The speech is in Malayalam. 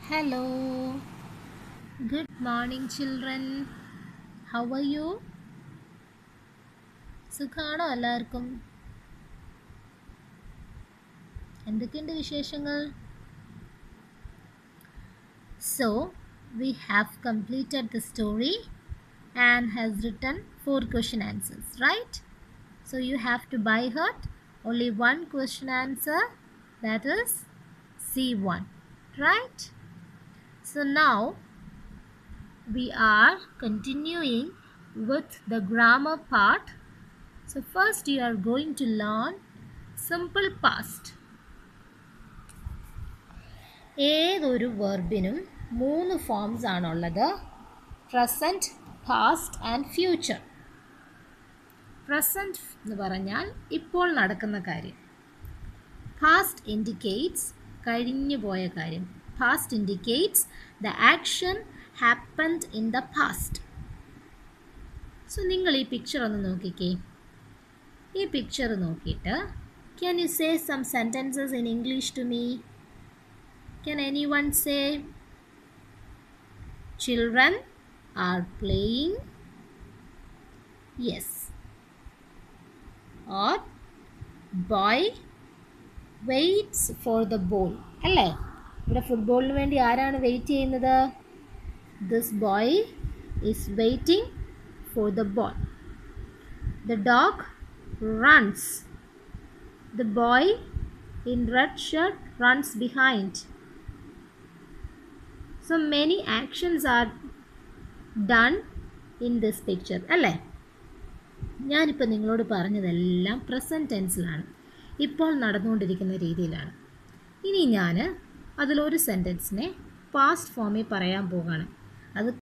Hello. Good morning, children. How are you? സുഖാണോ എല്ലാവർക്കും എന്തൊക്കെയുണ്ട് വിശേഷങ്ങൾ so we have completed the story and has written four question answers right so you have to by heart only one question answer that is C one right so now we are continuing with the grammar part so first you are going to learn simple past ഏതൊരു വെർബിനും മൂന്ന് ഫോംസ് ആണുള്ളത് present past and future present എന്ന് പറഞ്ഞാൽ ഇപ്പോൾ നടക്കുന്ന കാര്യം പാസ്റ്റ് ഇൻഡിക്കേറ്റ്സ് കഴിഞ്ഞു പോയ കാര്യം past indicates the action happened in the past so നിങ്ങൾ ഈ പിക്ചർ ഒന്ന് നോക്കിക്കേ ഈ പിക്ചർ നോക്കിയിട്ട് can you say some sentences in English to me can any one say children are playing yes or boy waits for the ball അല്ലേ ഇവിടെ ഫുട്ബോളിന് വേണ്ടി ആരാണ് വെയിറ്റ് ചെയ്യുന്നത് this boy is waiting for the ball the dog runs the boy in red shirt runs behind so many actions are done in this picture അല്ലേ ഞാനിപ്പോൾ നിങ്ങളോട് പറഞ്ഞതെല്ലാം പ്രസൻറ്റ് ടെൻസിലാണ് ഇപ്പോൾ നടന്നുകൊണ്ടിരിക്കുന്ന രീതിയിലാണ് ഇനി ഞാൻ അതിലൊരു സെൻറ്റൻസിനെ പാസ്റ്റ് ഫോമിൽ പറയാൻ പോവുകയാണ് അത്